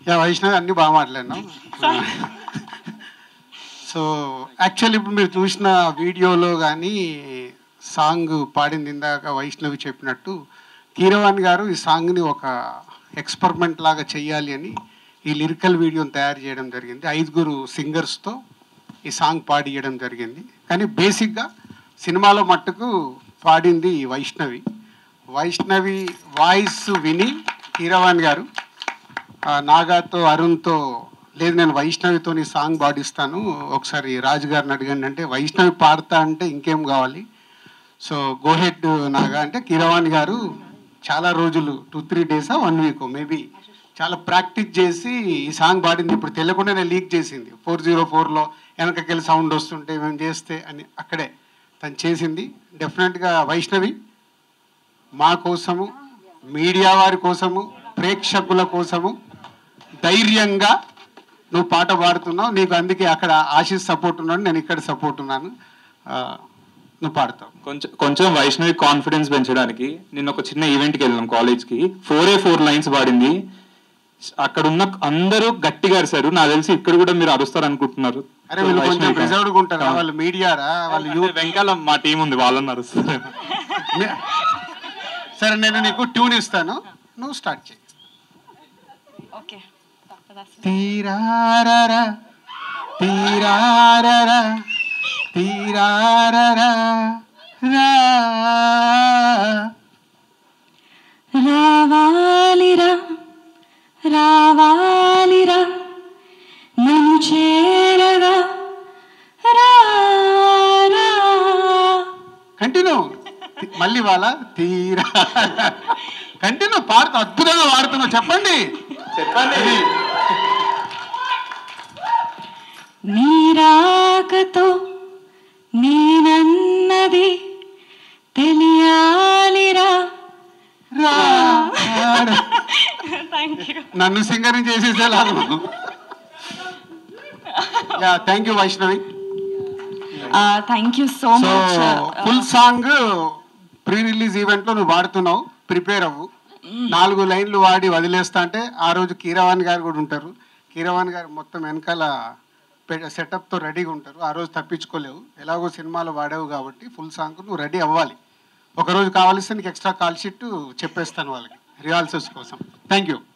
Yeah Vaishnavi అన్ని బాగా మాట్లాడినాం సో యాక్చువల్లీ ఇప్పుడు మీరు చూసిన వీడియోలో కానీ సాంగ్ పాడింది ఇందాక వైష్ణవి చెప్పినట్టు కీరవాణి గారు ఈ సాంగ్ని ఒక ఎక్స్పెరిమెంట్ లాగా చేయాలి అని ఈ లిరికల్ వీడియోని తయారు చేయడం జరిగింది ఐదుగురు సింగర్స్తో ఈ సాంగ్ పాడియడం జరిగింది కానీ బేసిక్గా సినిమాలో మట్టుకు పాడింది వైష్ణవి వైష్ణవి వాయిస్ విని కీరవాణి గారు ఆ, నాగాతో అరుణ్తో లేదు నేను వైష్ణవితో నీ సాంగ్ పాడిస్తాను ఒకసారి రాజు గారిని అడగండి అంటే వైష్ణవి పాడతా అంటే ఇంకేం కావాలి సో గోహెడ్ నాగా అంటే కిరవాణి గారు చాలా రోజులు టూ త్రీ డేసా వన్ వీక్ మేబీ చాలా ప్రాక్టీస్ చేసి ఈ సాంగ్ పాడింది ఇప్పుడు తెలియకుండానే లీక్ చేసింది ఫోర్ జీరో ఫోర్లో వెనకకెళ్ళి సౌండ్ వస్తుంటే మేము చేస్తే అని అక్కడే తను చేసింది డెఫినెట్గా వైష్ణవి మా కోసము మీడియా వారి కోసము ప్రేక్షకుల కోసము ధైర్యంగా నువ్వు పాట పాడుతున్నావు నీకు అందుకే అక్కడ ఆశీస్ సపోర్ట్ ఉన్నాడు నేను ఇక్కడ సపోర్ట్ ఉన్నాను ఆ, నువ్వు పాడతావు కొంచెం కొంచెం వైష్ణవి కాన్ఫిడెన్స్ పెంచడానికి నిన్న ఒక చిన్న ఈవెంట్కి వెళ్ళాం కాలేజ్కి ఫోర్ ఏ ఫోర్ లైన్స్ పాడింది అక్కడ ఉన్న అందరూ గట్టిగా అరిశారు నాకు తెలిసి ఇక్కడ కూడా మీరు అరుస్తారు అనుకుంటున్నారు అరే వీళ్ళు కొంచెం వైష్ణవి రిజర్వ్డ్గా ఉంటారా వాళ్ళు మీడియారా వాళ్ళు అంటే యూత్ వెంకాల మా టీం ఉంది వాళ్ళని అరుస్తారు సరే నేను నీకు ట్యూన్ ఇస్తాను నువ్వు స్టార్ట్ చేయి ఓకే తప్పదా తీరారరా తీరారరా తీరారరా రా రావాలిరా రావాలిరా నన్ను చేరగా రా రా. కంటిన్యూ మళ్ళీ వాళ్ళ తీరా కంటిన్యూ పాడుతూ అద్భుతంగా పాడుతున్నావు చెప్పండి చెప్పండి నీ రాకతో నేనన్నది తెలియాలిరా రా, రా. థ్యాంక్ యూ నన్ను సింగరింగ్ చేసేసే లాగా yeah thank you Vaishnavi thank you so so much full song pre release event లో నువ్వు పాడుతున్నావు ప్రిపేర్ అవ్వు నాలుగు లైన్లు వాడి వదిలేస్తా అంటే ఆ రోజు కీరవాణి గారు కూడా ఉంటారు కీరవాణి గారు మొత్తం వెనకాల సెటప్ తో రెడీగా ఉంటారు ఆ రోజు తప్పించుకోలేవు ఎలాగో సినిమాలో వాడావు కాబట్టి ఫుల్ సాంగ్ నువ్వు రెడీ అవ్వాలి ఒక రోజు కావాల్సి నీకు ఎక్స్ట్రా కాల్ షీట్ చెప్పేస్తాను వాళ్ళకి రిహార్సల్స్ కోసం థ్యాంక్ యూ